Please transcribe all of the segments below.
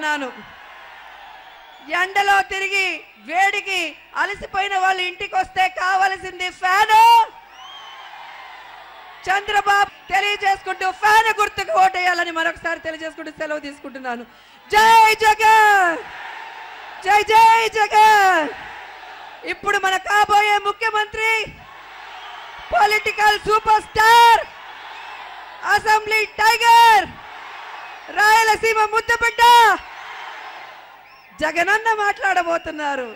ఉన్నాను ఎండలో తిరిగి వేడికి అలసిపోయిన వాళ్ళు ఇంటికి వస్తే కావలసింది ఫ్యాను చంద్రబాబు తెలియజేసుకుంటూ ఫ్యాన్ గుర్తుకు ఓటేయాలని మరొకసారి తెలియజేసుకుంటూ సెలవు తీసుకుంటున్నాను జై జగన్ జై జై జగన్ ఇప్పుడు మన కాబోయే ముఖ్యమంత్రి political super star assembly tiger Rayalaseema ముద్దబిడ్డ జగనన్న మాట్లాడబోతున్నారు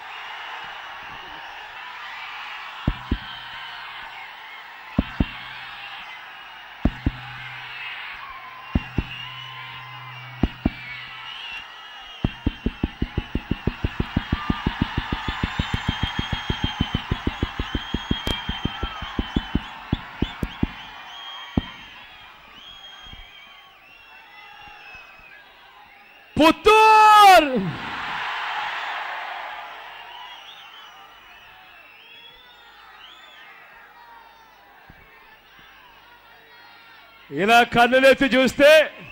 పుత్తూర్ ఇలా కన్నులెత్తి చూస్తే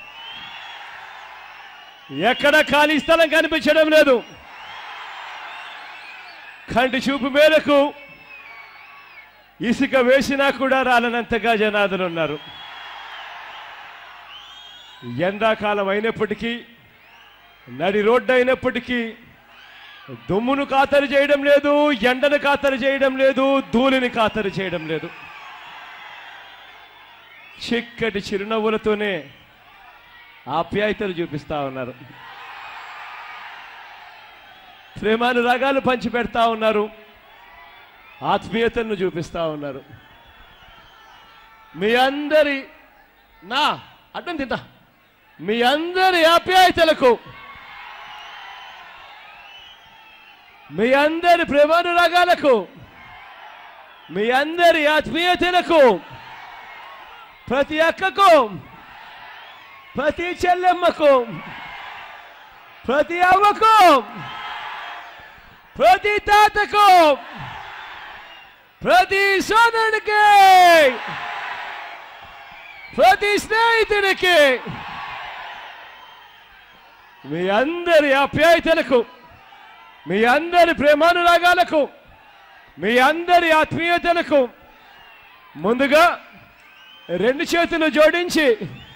ఎక్కడ ఖాళీ స్థలం కనిపించడం లేదు కంటి చూపు మేరకు ఇసుక వేసినా కూడా రాలనంతగా జనాదులు ఉన్నారు ఎండాకాలం అయినప్పటికీ నడి రోడ్డు అయినప్పటికీ దుమ్మును ఖాతరు చేయడం లేదు ఎండను ఖాతరు చేయడం లేదు ధూళిని ఖాతరు చేయడం లేదు చిక్కటి చిరునవ్వులతోనే ఆప్యాయతలు చూపిస్తా ఉన్నారు ప్రేమానురాగాలు పంచి పెడతా ఉన్నారు ఆత్మీయతను చూపిస్తా ఉన్నారు మీ అందరి నా అడ్డం తింటా మీ అందరి ఆప్యాయతలకు మీ అందరి ప్రేమానురాగాలకు మీ అందరి ఆత్మీయతలకు ప్రతి అక్కకు ప్రతి చెల్లెమ్మకు ప్రతి అవ్వకు ప్రతి తాతకు ప్రతి సోదరుడికి ప్రతి స్నేహితుడికి మీ అందరి ఆప్యాయతలకు మీ అందరి ప్రేమానురాగాలకు మీ అందరి ఆత్మీయతలకు ముందుగా రెండు చేతులు జోడించి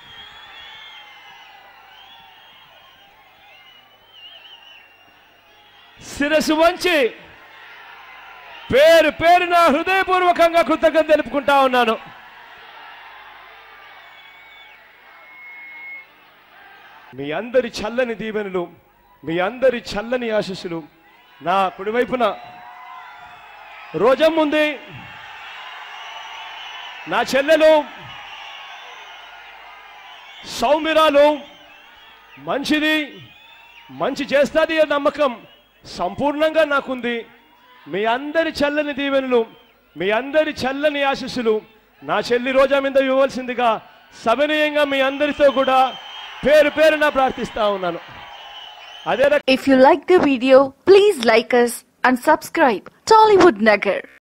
శిరస్సు వంచి పేరు పేరున హృదయపూర్వకంగా కృతజ్ఞత తెలుపుకుంటా ఉన్నాను మీ అందరి చల్లని దీవెనలు మీ అందరి చల్లని ఆశస్సులు నా కుడివైపున రోజం ఉంది నా చెల్లెలు సౌమిరాలు మంచిది మంచి చేస్తుంది అనే నమ్మకం సంపూర్ణంగా నాకుంది మీ అందరి చల్లని దీవెనలు మీ అందరి చల్లని ఆశస్సులు నా చెల్లి రోజా మీద ఇవ్వవలసిందిగా సవినయంగా మీ అందరితో కూడా పేరు పేరున ప్రార్థిస్తా ఉన్నాను అదే రక- If you like the video, please like us and subscribe Tollywood Nagar.